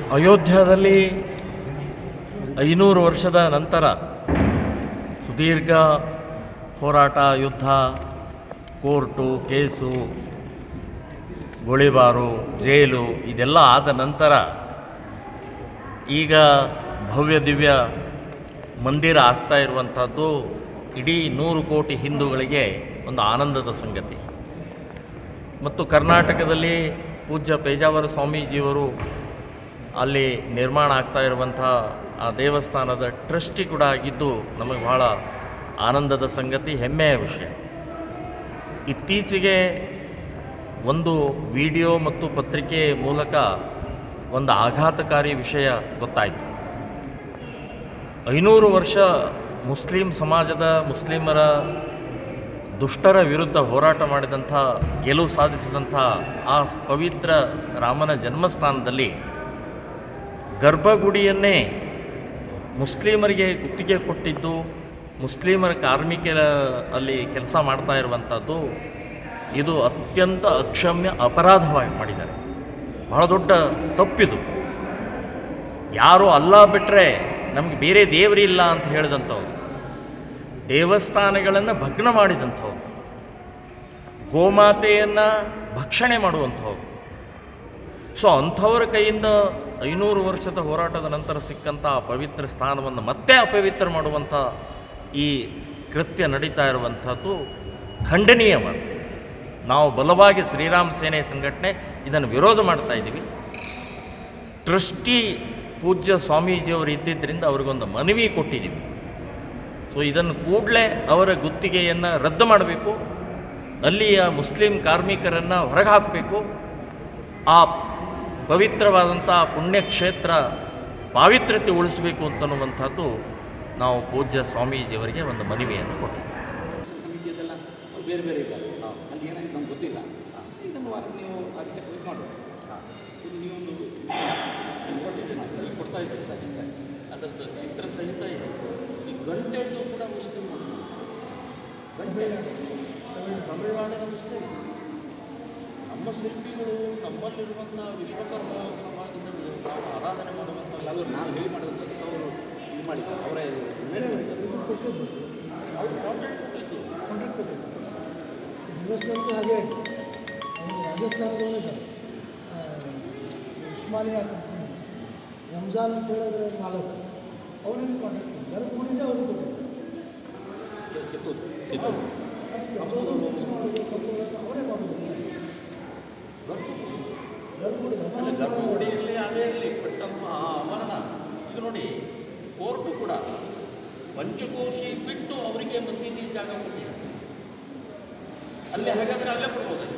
ಅಯೋಧ್ಯದಲ್ಲಿ ಐನೂರು ವರ್ಷದ ನಂತರ ಸುದೀರ್ಘ ಹೋರಾಟ ಯುದ್ಧ ಕೋರ್ಟು ಕೇಸು ಗೋಳಿಬಾರು ಜೈಲು ಇದೆಲ್ಲ ಆದ ನಂತರ ಈಗ ಭವ್ಯ ದಿವ್ಯ ಮಂದಿರ ಆಗ್ತಾ ಇರುವಂಥದ್ದು ಇಡೀ ನೂರು ಕೋಟಿ ಹಿಂದೂಗಳಿಗೆ ಒಂದು ಆನಂದದ ಸಂಗತಿ ಮತ್ತು ಕರ್ನಾಟಕದಲ್ಲಿ ಪೂಜ್ಯ ಪೇಜಾವರ ಸ್ವಾಮೀಜಿಯವರು ಅಲ್ಲಿ ನಿರ್ಮಾಣ ಆಗ್ತಾ ಇರುವಂಥ ಆ ದೇವಸ್ಥಾನದ ಟ್ರಸ್ಟಿ ಕೂಡ ಆಗಿದ್ದು ನಮಗೆ ಬಹಳ ಆನಂದದ ಸಂಗತಿ ಹೆಮ್ಮೆಯ ವಿಷಯ ಇತ್ತೀಚೆಗೆ ಒಂದು ವಿಡಿಯೋ ಮತ್ತು ಪತ್ರಿಕೆ ಮೂಲಕ ಒಂದು ಆಘಾತಕಾರಿ ವಿಷಯ ಗೊತ್ತಾಯಿತು ಐನೂರು ವರ್ಷ ಮುಸ್ಲಿಂ ಸಮಾಜದ ಮುಸ್ಲಿಮರ ದುಷ್ಟರ ವಿರುದ್ಧ ಹೋರಾಟ ಮಾಡಿದಂಥ ಗೆಲುವು ಸಾಧಿಸಿದಂಥ ಆ ಪವಿತ್ರ ರಾಮನ ಜನ್ಮಸ್ಥಾನದಲ್ಲಿ ಗರ್ಭಗುಡಿಯನ್ನೇ ಮುಸ್ಲಿಮರಿಗೆ ಗುತ್ತಿಗೆ ಕೊಟ್ಟಿದ್ದು ಮುಸ್ಲಿಮರ ಕಾರ್ಮಿಕರ ಅಲ್ಲಿ ಕೆಲಸ ಮಾಡ್ತಾ ಇರುವಂಥದ್ದು ಇದು ಅತ್ಯಂತ ಅಕ್ಷಮ್ಯ ಅಪರಾಧವಾಗಿ ಮಾಡಿದ್ದಾರೆ ಬಹಳ ದೊಡ್ಡ ತಪ್ಪಿದು ಯಾರು ಅಲ್ಲ ಬಿಟ್ಟರೆ ನಮಗೆ ಬೇರೆ ದೇವರಿಲ್ಲ ಅಂತ ಹೇಳಿದಂಥವ್ರು ದೇವಸ್ಥಾನಗಳನ್ನು ಭಗ್ನ ಮಾಡಿದಂಥವ್ರು ಗೋಮಾತೆಯನ್ನು ಭಕ್ಷಣೆ ಮಾಡುವಂಥವ್ರು ಸೊ ಅಂಥವರ ಕೈಯಿಂದ ಐನೂರು ವರ್ಷದ ಹೋರಾಟದ ನಂತರ ಸಿಕ್ಕಂಥ ಆ ಪವಿತ್ರ ಸ್ಥಾನವನ್ನು ಮತ್ತೆ ಅಪವಿತ್ರ ಮಾಡುವಂಥ ಈ ಕೃತ್ಯ ನಡೀತಾ ಇರುವಂಥದ್ದು ಖಂಡನೀಯವಾದ ನಾವು ಬಲವಾಗಿ ಶ್ರೀರಾಮ ಸೇನೆ ಸಂಘಟನೆ ಇದನ್ನು ವಿರೋಧ ಮಾಡ್ತಾ ಇದ್ದೀವಿ ಟ್ರಸ್ಟಿ ಪೂಜ್ಯ ಸ್ವಾಮೀಜಿಯವರು ಇದ್ದಿದ್ದರಿಂದ ಅವ್ರಿಗೊಂದು ಮನವಿ ಕೊಟ್ಟಿದ್ದೀವಿ ಸೊ ಇದನ್ನು ಕೂಡಲೇ ಅವರ ಗುತ್ತಿಗೆಯನ್ನು ರದ್ದು ಮಾಡಬೇಕು ಅಲ್ಲಿಯ ಮುಸ್ಲಿಂ ಕಾರ್ಮಿಕರನ್ನು ಹೊರಗೆ ಹಾಕಬೇಕು ಆ ಪವಿತ್ರವಾದಂಥ ಪುಣ್ಯಕ್ಷೇತ್ರ ಪಾವಿತ್ರ್ಯತೆ ಉಳಿಸಬೇಕು ಅಂತನ್ನುವಂಥದ್ದು ನಾವು ಪೂಜ್ಯ ಸ್ವಾಮೀಜಿಯವರಿಗೆ ಒಂದು ಮನವಿಯನ್ನು ಕೊಟ್ಟಿದ್ದೀವಿ ಸಮಿತಿಯದೆಲ್ಲ ಬೇರೆ ಬೇರೆ ಇಲ್ಲ ಅಲ್ಲಿ ಏನಾಗಿದೆ ನಮ್ಗೆ ಗೊತ್ತಿಲ್ಲ ಇದನ್ನು ವಾರ ನೀವು ಅದಕ್ಕೆ ಇದು ಮಾಡುವ ಇದು ನೀವೊಂದು ನೀವು ಕೊಟ್ಟಿದ್ದೀರಿ ನಾನು ಇಲ್ಲಿ ಕೊಡ್ತಾ ಇದ್ದೀರಿ ಸರ್ ಅದರದ್ದು ಚಿತ್ರ ಸಹಿತ ಇದೆ ಈ ಗಂಟೆದ್ದು ಕೂಡ ಮುಸ್ಲಿಂ ಗಂಟೆ ತಮಿಳುನಾಡಿನ ಮುಸ್ಲಿಂ ನಮ್ಮ ಶಿಲ್ಪಿಗಳು ನಮ್ಮಲ್ಲಿರುವಂಥ ವಿಶ್ವಕರ್ಮ ಸಮಾಜದಲ್ಲಿ ನಾವು ಆರಾಧನೆ ಮಾಡುವಂಥ ಅವರು ನಾವು ಹೇಳಿ ಮಾಡುವಂಥದ್ದು ಅವರು ಇದು ಮಾಡಿದ್ದಾರೆ ಅವರೇ ಮೇಲೆ ಅವರು ಕಾಂಟ್ರಾಕ್ಟ್ ಕೊಟ್ಟಿದ್ದು ಹಿಂದೂಸ್ತಾನಕ್ಕೂ ಹಾಗೆ ಆಯಿತು ಅವನು ರಾಜಸ್ಥಾನದವನು ಇದ್ದಾನೆ ಆ, ಉಸ್ಮಾನಿಯಾ ಕಂಪ್ನಿ ರಂಜಾನ್ ಅಂತ ಹೇಳಿದ್ರೆ ನಾಲ್ಕು ಅವನಿಗೆ ಕಾಂಟ್ಯಾಕ್ಟ್ ಮಾಡಿದ್ದಾರೆ ಕೂಡಿದೆ ಅವ್ರಿಗೆ ಕೊಟ್ಟಿದ್ದಾರೆ ಕಿತ್ತೂರು ಕಿತ್ತೂರು ಕಬ್ಬು ಫಿಕ್ಸ್ ಮಾಡೋದು ಕಬ್ಬು ಅವರೇ ಮಾಡೋದು ಗರ್ಭಗುಡಿ ಅಲ್ಲ ಗರ್ಭಗುಡಿ ಇರಲಿ ಅದೇ ಇರಲಿ ಕೊಟ್ಟಂಥ ಆ ಆವರಣ ಈಗ ನೋಡಿ ಕೋರ್ಟು ಕೂಡ ಪಂಚಕೋಶಿ ಬಿಟ್ಟು ಅವರಿಗೆ ಮಸೀದಿ ಜಾಗ ಕೊಟ್ಟಿದ್ದಾರೆ ಅಲ್ಲೇ ಹಾಗಾದ್ರೆ ಅಲ್ಲೇ ಕೊಡ್ಬೋದು